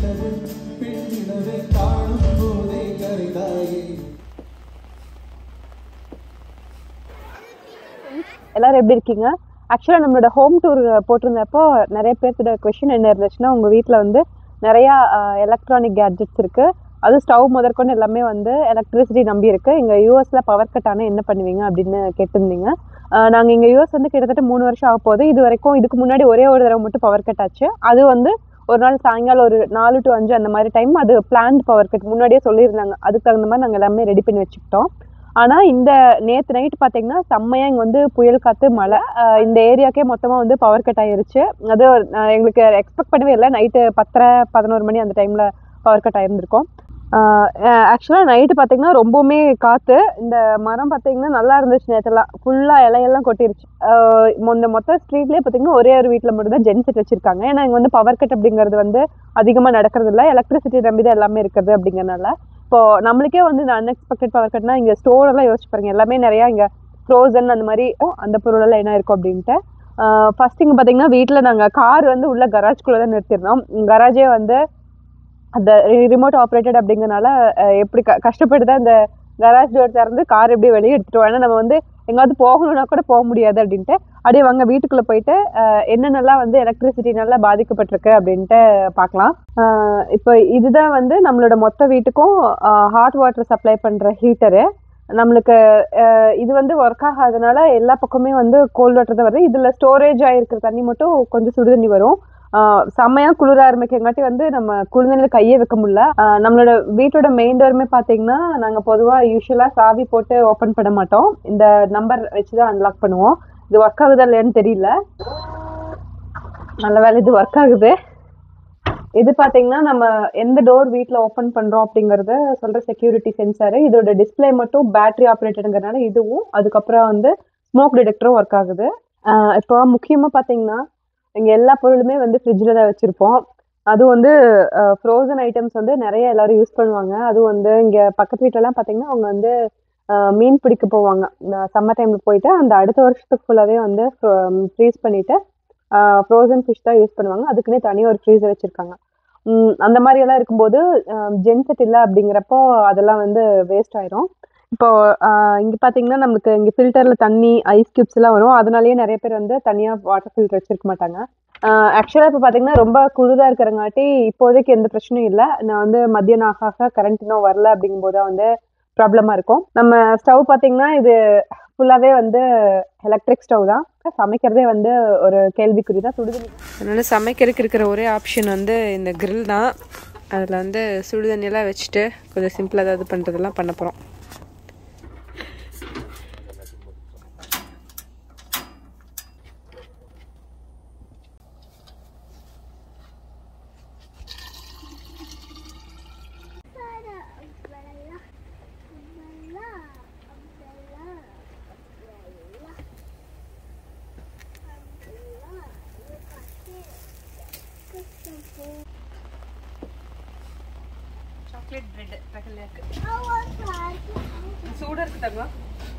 நிலவு பெண் நிலவை காணும் போதே கரைதாயே எல்லாரும் எப்படி இருக்கீங்க ஆக்சுவலாக நம்மளோட ஹோம் டூர் போட்டிருந்தப்போ நிறைய பேர்த்தோட கொஷின் என்ன இருந்துச்சுன்னா உங்கள் வீட்டில் வந்து நிறையா எலக்ட்ரானிக் கேட்ஜெட்ஸ் இருக்குது அது ஸ்டவ் முதற்கொண்டு எல்லாமே வந்து எலக்ட்ரிசிட்டி நம்பி இருக்கு இங்கே யூஎஸில் பவர் கட் ஆனால் என்ன பண்ணுவீங்க அப்படின்னு கேட்டிருந்தீங்க நாங்கள் இங்கே யூஎஸ் வந்து கிட்டத்தட்ட மூணு வருஷம் ஆக போகுது இது வரைக்கும் இதுக்கு முன்னாடி ஒரே ஒரு தடவை மட்டும் பவர் கட் ஆச்சு அது வந்து ஒரு நாள் சாயங்காலம் ஒரு நாலு டு அஞ்சு அந்த மாதிரி டைம் அது பிளான்ட் பவர் கட் முன்னாடியே சொல்லியிருந்தாங்க அதுக்கு தகுந்த மாதிரி நாங்கள் எல்லாமே ரெடி பண்ணி வச்சுக்கிட்டோம் ஆனால் இந்த நேற்று நைட் பார்த்தீங்கன்னா செம்மையாக இங்கே வந்து புயல் காற்று மழை ஆஹ் இந்த ஏரியாக்கே மொத்தமாக வந்து பவர் கட் ஆயிருச்சு அது ஆஹ் எங்களுக்கு எக்ஸ்பெக்ட் பண்ணவே இல்லை நைட்டு பத்தரை பதினோரு மணி அந்த டைமில் பவர் கட் ஆயிருந்திருக்கும் ஆக்சுவலாக நைட்டு பார்த்தீங்கன்னா ரொம்பவுமே காற்று இந்த மரம் பார்த்தீங்கன்னா நல்லா இருந்துச்சு நேற்றுலாம் ஃபுல்லாக இலையெல்லாம் கொட்டிருச்சு ஆஹ் இந்த மொத்த ஸ்ட்ரீட்லேயே பார்த்தீங்கன்னா ஒரே ஒரு வீட்டில் மட்டும் தான் ஜென்செட் வச்சிருக்காங்க ஏன்னா இங்கே வந்து பவர் கட் அப்படிங்கிறது வந்து அதிகமாக நடக்கிறது இல்லை எலக்ட்ரிசிட்டி நம்பி தான் எல்லாமே இருக்குது அப்படிங்கறனால இப்போ நம்மளுக்கே வந்து இந்த அன்எக்ஸ்பெக்டட் பவர் கட்னா இங்கே ஸ்டோர் எல்லாம் யோசிச்சு பாருங்க எல்லாமே நிறையா இங்கே ஃப்ரோசன் அந்த மாதிரி ஓ, அந்த பொருள் எல்லாம் என்ன இருக்கும் அப்படின்ட்டு ஃபர்ஸ்ட் இங்கே பார்த்தீங்கன்னா வீட்டில் நாங்கள் கார் வந்து உள்ள கராஜ்குள்ளே தான் நிறுத்திருந்தோம் கராஜே வந்து அந்த ரிமோட் ஆப்ரேட்டட் அப்படிங்கறனால அஹ், எப்படி க கஷ்டப்பட்டு தான் இந்த கராஜ் டோர் திறந்து கார் எப்படி வெளியே எடுத்துட்டு ஏன்னா நம்ம வந்து எங்காவது போகணும்னா கூட போக முடியாது அப்படின்ட்டு அப்படியே வாங்க வீட்டுக்குள்ளே போயிட்டு அஹ், என்னென்னலாம் வந்து எலக்ட்ரிசிட்டினால பாதிக்கப்பட்டிருக்கு அப்படின்ட்டு பார்க்கலாம் அஹ், இப்போ இதுதான் வந்து நம்மளோட மொத்த வீட்டுக்கும் ஹாட் வாட்டர் சப்ளை பண்ணுற ஹீட்டரு நம்மளுக்கு அஹ், இது வந்து ஒர்க் ஆகாதனால எல்லா பக்கமே வந்து கோல்ட் வாட்டர் தான் வருது இதில் ஸ்டோரேஜ் ஆகிருக்கிற தண்ணி மட்டும் கொஞ்சம் சுடு தண்ணி வரும் ஆஹ் செம்மையா குளிர ஆரம்பிக்கங்காட்டி வந்து நம்ம குளிர்தண்ணில கையே வைக்க முடியல ஆஹ் நம்மளோட வீட்டோட மெயின் டோருமே பாத்தீங்கன்னா நாங்க பொதுவா யூஸ்வலா சாவி போட்டு ஓபன் பண்ண மாட்டோம் இந்த நம்பர் வச்சுதான் அன்லாக் பண்ணுவோம் இது ஒர்க் ஆகுதா இல்லையான்னு தெரியல நல்ல வேலை இது ஒர்க் ஆகுது இது பாத்தீங்கன்னா நம்ம எந்த டோர் வீட்ல ஓபன் பண்றோம் அப்படிங்கறத சொல்ற செக்யூரிட்டி சென்சார் இதோட டிஸ்ப்ளே மட்டும் பேட்டரி ஆப்ரேட்டடுங்கிறனால இதுவும் அதுக்கப்புறம் வந்து ஸ்மோக் டிடெக்டரும் ஒர்க் ஆகுது ஆஹ் இப்போ முக்கியமா பாத்தீங்கன்னா இங்க எல்லா பொருளுமே வந்து ஃப்ரிட்ஜில் தான் வச்சிருப்போம் அதுவும் வந்து ஃப்ரோசன் ஐட்டம்ஸ் வந்து நிறைய எல்லாரும் யூஸ் பண்ணுவாங்க அதுவும் வந்து இங்க பக்கத்து வீட்டிலலாம் பார்த்தீங்கன்னா அவங்க வந்து ஆஹ் மீன் பிடிக்க போவாங்க சம்மர் டைம்ல போயிட்டு அந்த அடுத்த வருஷத்துக்கு ஃபுல்லாவே வந்து ஃப்ரீஸ் பண்ணிட்டு ஃப்ரோசன் ஃபிஷ் தான் யூஸ் பண்ணுவாங்க அதுக்குன்னே தனியாக ஒரு ஃப்ரீசர் வச்சிருக்காங்க உம் அந்த மாதிரி எல்லாம் இருக்கும்போது ஜென்செட் இல்லை அப்படிங்கிறப்போ அதெல்லாம் வந்து வேஸ்ட் ஆயிரும் இப்போ ஆஹ் இங்க பாத்தீங்கன்னா நமக்கு இங்க ஃபில்டர்ல தண்ணி ஐஸ் கியூப்ஸ் எல்லாம் வரும் அதனாலயே நிறைய பேர் வந்து தனியா வாட்டர் ஃபில்டர் வச்சிருக்க மாட்டாங்க ஆக்சுவலா இப்போ பாத்தீங்கன்னா ரொம்ப குளிரா இருக்கிறங்காட்டி இப்போதைக்கு எந்த பிரச்சனையும் இல்லை நான் வந்து மத்தியானம் ஆக ஆக கரண்ட் இன்னும் வரல அப்படிங்கும்போது தான் வந்து ப்ராப்ளமா இருக்கும் நம்ம ஸ்டவ் பாத்தீங்கன்னா இது ஃபுல்லாவே வந்து எலக்ட்ரிக் ஸ்டவ் தான் சமைக்கிறதே வந்து ஒரு கேள்விக்குறி தான் சுடுதண்ணி அதனால சமைக்கிறதுக்கு இருக்கிற ஒரே ஆப்ஷன் வந்து இந்த grill தான் அதில் வந்து சுடுதண்ணியெல்லாம் வச்சுட்டு கொஞ்சம் சிம்பிளாக ஏதாவது பண்ணுறதெல்லாம் பண்ண போகிறோம் சாக்லேட் பிரெட் பக்கத்துலேருக்கு சூடாக இருக்கு தங்கம்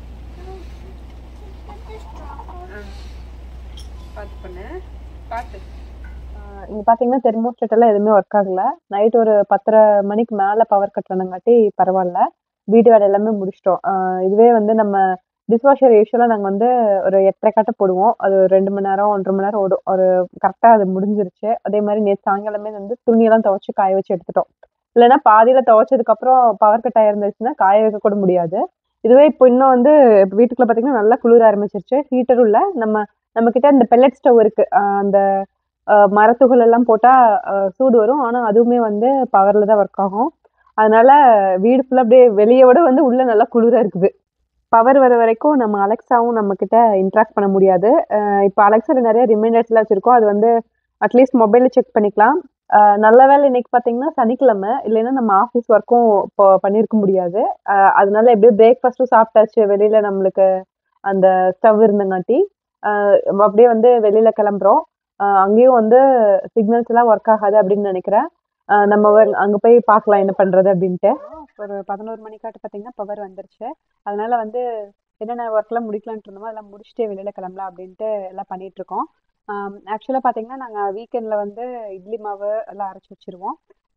பார்த்து பண்ணு பார்த்து ஆஹ் இங்க பாத்தீங்கன்னா தெர்மோஸ்டேட் எல்லாம் எதுவுமே ஒர்க் ஆகல நைட் ஒரு பத்தரை மணிக்கு மேல பவர் கட் பண்ணங்காட்டி பரவாயில்ல வீட்டு வேலை எல்லாமே முடிச்சிட்டோம் ஆஹ் இதுவே வந்து நம்ம டிஷ்வாஷர் யூஸ்வலாக நாங்கள் வந்து ஒரு எட்டரை கட்ட போடுவோம் அது ஒரு ரெண்டு மணி நேரம் ஒன்றரை மணி நேரம் ஓடும் ஒரு கரெக்டாக அது முடிஞ்சிருச்சு அதே மாதிரி நேற்று சாயங்காலமே வந்து துணியெல்லாம் துவைச்சு காய வச்சு எடுத்துட்டோம் இல்லைன்னா பாதியில் துவைச்சதுக்கு அப்புறம் பவர் கட் ஆயிருந்துச்சுன்னா காய வைக்க கூட முடியாது இதுவே இப்போ இன்னும் வந்து இப்ப வீட்டுக்குள்ள பார்த்தீங்கன்னா நல்லா குளிர ஆரம்பிச்சிருச்சு ஹீட்டரும் இல்லை நம்ம நம்ம கிட்ட இந்த பெல்லட் ஸ்டவ் இருக்கு ஆஹ் அந்த ஆஹ் மரத்துகள் எல்லாம் போட்டா ஆஹ் சூடு வரும் ஆனா அதுவுமே வந்து பவர்ல தான் ஒர்க் ஆகும் அதனால வீடு ஃபுல்லா அப்படியே வெளியே விட வந்து உள்ள நல்லா குளிரா இருக்குது பவர் வர வரைக்கும் நம்ம அலெக்ஸாவும் நம்ம கிட்ட இன்ட்ராக்ட் பண்ண முடியாது ஆஹ் இப்போ அலெக்ஸால நிறைய ரிமைண்டர்ஸ்லாம் வச்சிருக்கோம் அது வந்து அட்லீஸ்ட் மொபைல்ல செக் பண்ணிக்கலாம் ஆஹ் நல்ல வேலை இன்னைக்கு பார்த்தீங்கன்னா சனிக்கிழமை இல்லைன்னா நம்ம ஆஃபீஸ் ஒர்க்கும் இப்போ பண்ணியிருக்க முடியாது ஆஹ் அதனால எப்படியோ பிரேக்ஃபாஸ்ட்டும் சாப்பிட்டாச்சு வெளியில நம்மளுக்கு அந்த ஸ்டவ் இருந்தங்காட்டி ஆஹ் அப்படியே வந்து வெளியில கிளம்புறோம் ஆஹ் அங்கேயும் வந்து சிக்னல்ஸ் எல்லாம் ஒர்க் ஆகாது அப்படின்னு நினைக்கிறேன் ஆஹ் நம்ம வ- அங்க போய் பார்க்கலாம் என்ன பண்றது அப்படின்ட்டு ஒரு பதினோரு மணிக்காட்டு பார்த்தீங்கன்னா பவர் வந்துருச்சு அதனால வந்து என்னென்ன ஒர்க்லாம் முடிக்கலான்ட்டு இருந்தோமோ அதெல்லாம் முடிச்சுட்டு வெளியில கிளம்பலாம் அப்படின்ட்டு எல்லாம் பண்ணிட்டு இருக்கோம் ஆக்சுவலாக பார்த்தீங்கன்னா நாங்கள் வீக்கெண்டில் வந்து இட்லி மாவு எல்லாம் அரைச்சி வச்சிருவோம்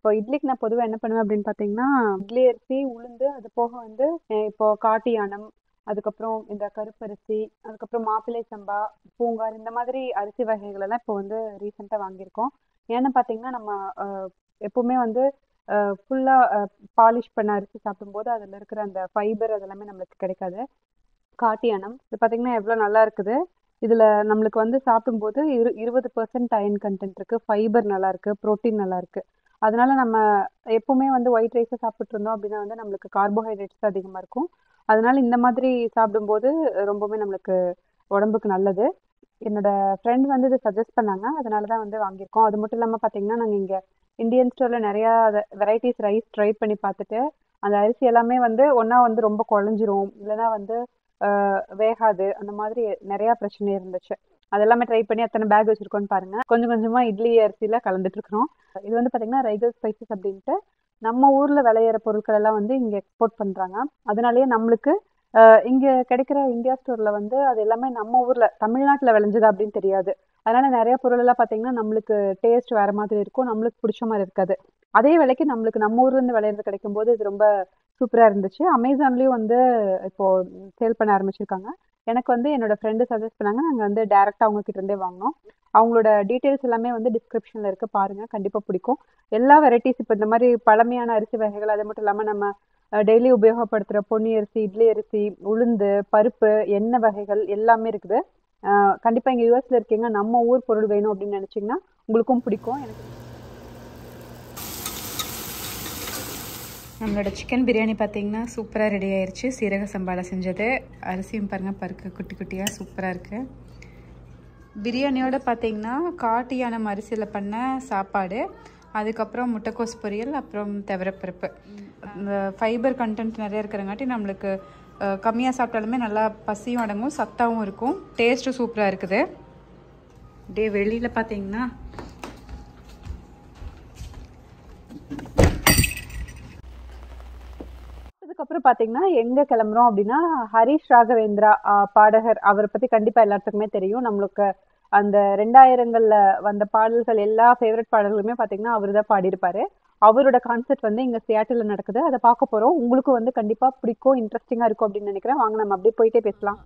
இப்போ இட்லிக்கு நான் பொதுவாக என்ன பண்ணுவேன் அப்படின்னு பார்த்தீங்கன்னா இட்லி அரிசி உளுந்து அது போக வந்து அஹ் இப்போ காட்டு யானம் அதுக்கப்புறம் இந்த கருப்பரிசி அதுக்கப்புறம் மாப்பிள்ளை சம்பா பூங்கார் இந்த மாதிரி அரிசி வகைகள் எல்லாம் இப்போ வந்து ரீசெண்டாக வாங்கியிருக்கோம் ஏன்னு பார்த்தீங்கன்னா நம்ம அஹ், எப்பவுமே வந்து ஃபுல்லாக பாலிஷ் பண்ண அரிசி சாப்பிடும்போது அதில் இருக்கிற அந்த ஃபைபர் அதெல்லாமே நம்மளுக்கு கிடைக்காது காட்டு யானம் இது பார்த்தீங்கன்னா எவ்வளோ நல்லா இருக்குது இதில் நம்மளுக்கு வந்து சாப்பிடும்போது இரு இருபது பர்சன்ட் அயன் கண்டென்ட் இருக்குது ஃபைபர் நல்லா இருக்குது ப்ரோட்டீன் நல்லா இருக்குது அதனால நம்ம எப்பவுமே வந்து ஒயிட் ரைஸை சாப்பிட்டு இருந்தோம் அப்படின்னா வந்து நம்மளுக்கு கார்போஹைட்ரேட்ஸ் அதிகமாக இருக்கும் அதனால இந்த மாதிரி சாப்பிடும்போது ரொம்பவுமே நம்மளுக்கு உடம்புக்கு நல்லது என்னோட ஃப்ரெண்ட் வந்து இதை சஜஸ்ட் பண்ணாங்க அதனால தான் வந்து வாங்கியிருக்கோம் அது மட்டும் இல்லாமல் பார்த்தீங்கன்னா நாங்கள் இங்கே இந்தியன் ஸ்டோரில் நிறையா வெரைட்டிஸ் ரைஸ் ட்ரை பண்ணி பார்த்துட்டு அந்த அரிசி எல்லாமே வந்து ஒன்றா வந்து ரொம்ப குழஞ்சிரும் இல்லைன்னா வந்து ஆஹ் வேகாது அந்த மாதிரி நிறையா பிரச்சனை இருந்துச்சு அதெல்லாமே ட்ரை பண்ணி அத்தனை பேக் வச்சிருக்கோன்னு பாருங்க கொஞ்சம் கொஞ்சமா இட்லி அரிசியில கலந்துட்டு இருக்கிறோம் இது வந்து பாத்தீங்கன்னா ரைகல் ஸ்பைசஸ் அப்படின்ட்டு நம்ம ஊர்ல விளையிற பொருட்கள் எல்லாம் வந்து இங்க எக்ஸ்போர்ட் பண்றாங்க அதனாலயே நம்மளுக்கு ஆஹ் இங்க கிடைக்கிற இந்தியா ஸ்டோர்ல வந்து அது எல்லாமே நம்ம ஊர்ல தமிழ்நாட்டுல விளைஞ்சது அப்படின்னு தெரியாது அதனால நிறைய பொருள் எல்லாம் பாத்தீங்கன்னா நம்மளுக்கு டேஸ்ட் வேற மாதிரி இருக்கும் நம்மளுக்கு பிடிச்ச மாதிரி இருக்காது அதே விலைக்கு நம்மளுக்கு நம்ம ஊர்ல இருந்து விளையிறது கிடைக்கும் போது இது ரொம்ப சூப்பரா இருந்துச்சு அமேசான்லயும் வந்து இப்போ சேல் பண்ண ஆரம்பிச்சிருக்காங்க எனக்கு வந்து என்னோட ஃப்ரெண்டு சஜஸ்ட் பண்ணாங்க நாங்கள் வந்து டேரெக்டாக அவங்க கிட்ட இருந்தே வாங்கினோம் அவங்களோட டீட்டெயில்ஸ் எல்லாமே வந்து டிஸ்கிரிப்ஷனில் இருக்கு பாருங்க கண்டிப்பாக பிடிக்கும் எல்லா வெரைட்டிஸ் இப்போ இந்த மாதிரி பழமையான அரிசி வகைகள் அது மட்டும் இல்லாமல் நம்ம டெய்லி உபயோகப்படுத்துகிற பொன்னி அரிசி இட்லி அரிசி உளுந்து பருப்பு எண்ணெய் வகைகள் எல்லாமே இருக்குது கண்டிப்பாக இங்கே யூஎஸ்ல இருக்கீங்க நம்ம ஊர் பொருள் வேணும் அப்படின்னு நினச்சிங்கன்னா உங்களுக்கும் பிடிக்கும் எனக்கு நம்மளோட சிக்கன் பிரியாணி பார்த்தீங்கன்னா சூப்பராக ரெடி ஆயிருச்சு சீரக சம்பால செஞ்சது அரிசியும் பாருங்கள் பருக்கு குட்டி குட்டியாக சூப்பராக இருக்குது பிரியாணியோட பார்த்தீங்கன்னா காட்டு யானம் அரிசியில் பண்ண சாப்பாடு அதுக்கப்புறம் முட்டைக்கோஸ் பொரியல் அப்புறம் துவரப்பருப்பு இந்த ஃபைபர் கண்டென்ட் நிறைய இருக்கிறங்காட்டி நம்மளுக்கு கம்மியாக சாப்பிட்டாலுமே நல்லா பசியும் அடங்கும் சத்தாவும் இருக்கும் டேஸ்ட்டும் சூப்பராக இருக்குது அப்படியே வெளியில் பார்த்தீங்கன்னா அதுக்கப்புறம் பாத்தீங்கன்னா எங்க கிளம்புறோம் அப்படின்னா ஹரிஷ் ராகவேந்திரா ஆஹ் பாடகர் அவரை பத்தி கண்டிப்பா எல்லாத்துக்குமே தெரியும் நம்மளுக்கு அந்த ரெண்டாயிரங்கள்ல வந்த பாடல்கள் எல்லா ஃபேவரட் பாடல்களுமே பாத்தீங்கன்னா அவர் தான் பாடியிருப்பாரு அவரோட கான்செர்ட் வந்து இங்க சியாட்டில் நடக்குது அதை பார்க்க போறோம் உங்களுக்கு வந்து கண்டிப்பா பிடிக்கும் இன்ட்ரெஸ்டிங்கா இருக்கும் அப்படின்னு நினைக்கிறேன் வாங்க நம்ம அப்படியே போயிட்டே பேசலாம்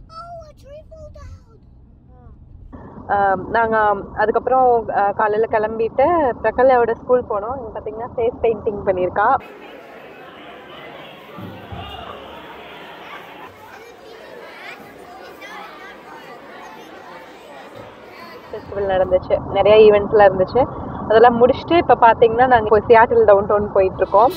நாங்க அதுக்கப்புறம் காலையில கிளம்பிட்டு பிரகலாவோட ஸ்கூல் போனோம் இங்க பாத்தீங்கன்னா ஃபேஸ் பெயிண்டிங் பண்ணியிருக்கா ஃபெஸ்டிவல் நடந்துச்சு நிறைய ஈவெண்ட்ஸ்லாம் இருந்துச்சு அதெல்லாம் முடிச்சுட்டு இப்போ பார்த்தீங்கன்னா நாங்கள் இப்போ சியாட்டில் டவுன் டவுன் போயிட்டு இருக்கோம்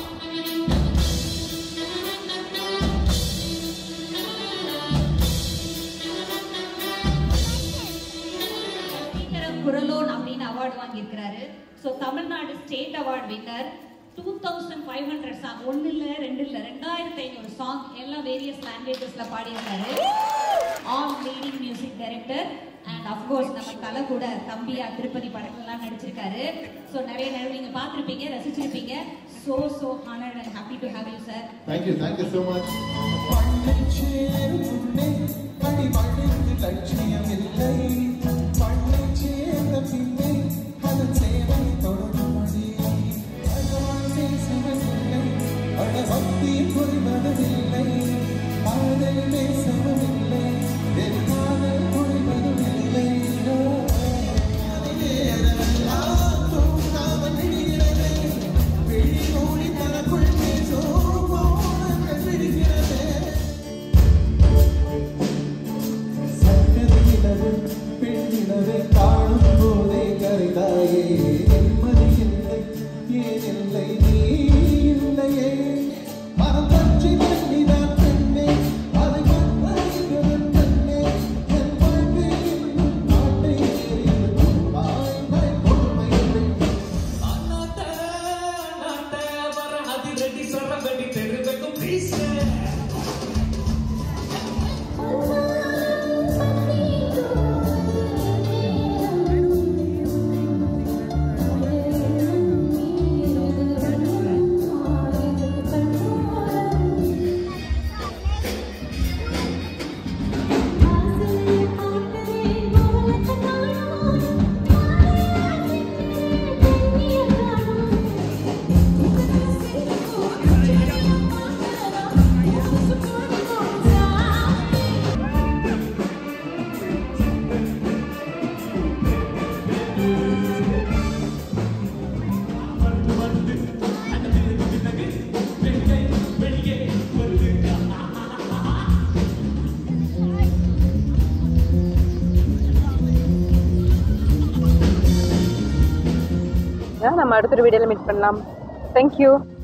குரலோன் அப்படின்னு award வாங்கியிருக்கிறாரு so Tamil Nadu state award winner two thousand five hundred song ஒன்று இல்லை ரெண்டு இல்லை ரெண்டாயிரத்தி ஐநூறு சாங் எல்லாம் வேரியஸ் லாங்குவேஜஸில் பாடியிருக்காரு all leading music director and of course நம்ம தலை கூட தம்பியா திருப்பதி படத்துலலாம் நடிச்சிருக்காரு ஸோ நிறைய நேரம் நீங்கள் பார்த்துருப்பீங்க ரசிச்சிருப்பீங்க so so honoured and happy to have you sir Thank you, thank you so much. பண்ணைச் சேரும் முன்னே அடிமழைக்கு லட்சியமில்லை. பண்ணைச் சேர்ந்த பின்னே அதன் சேவை தொடரும் அடி. பகவான் பேசுவதில்லை, அட பக்தி புரிவதில்லை. காதல் பேசவுமில்லை, என் காதல் புரிவதுமில்லை. அதெல்லாம் தூங்காமல் விடுகிறது. விழி மூடி தனக்குள் பேசும் மௌனங்கள் விடுகிறது. சக்கரையிலவு பெண்ணிலவை காணும் போதே கரைதாயே நிம்மதி இல்லை ஏன் இல்லை நீ இல்லையே மனம் பற்றி பண்ணினான் பெண்ணே அதை மற்ற நம்ம அடுத்த ஒரு வீடியோவில் மீட் பண்ணலாம் தேங்க்யூ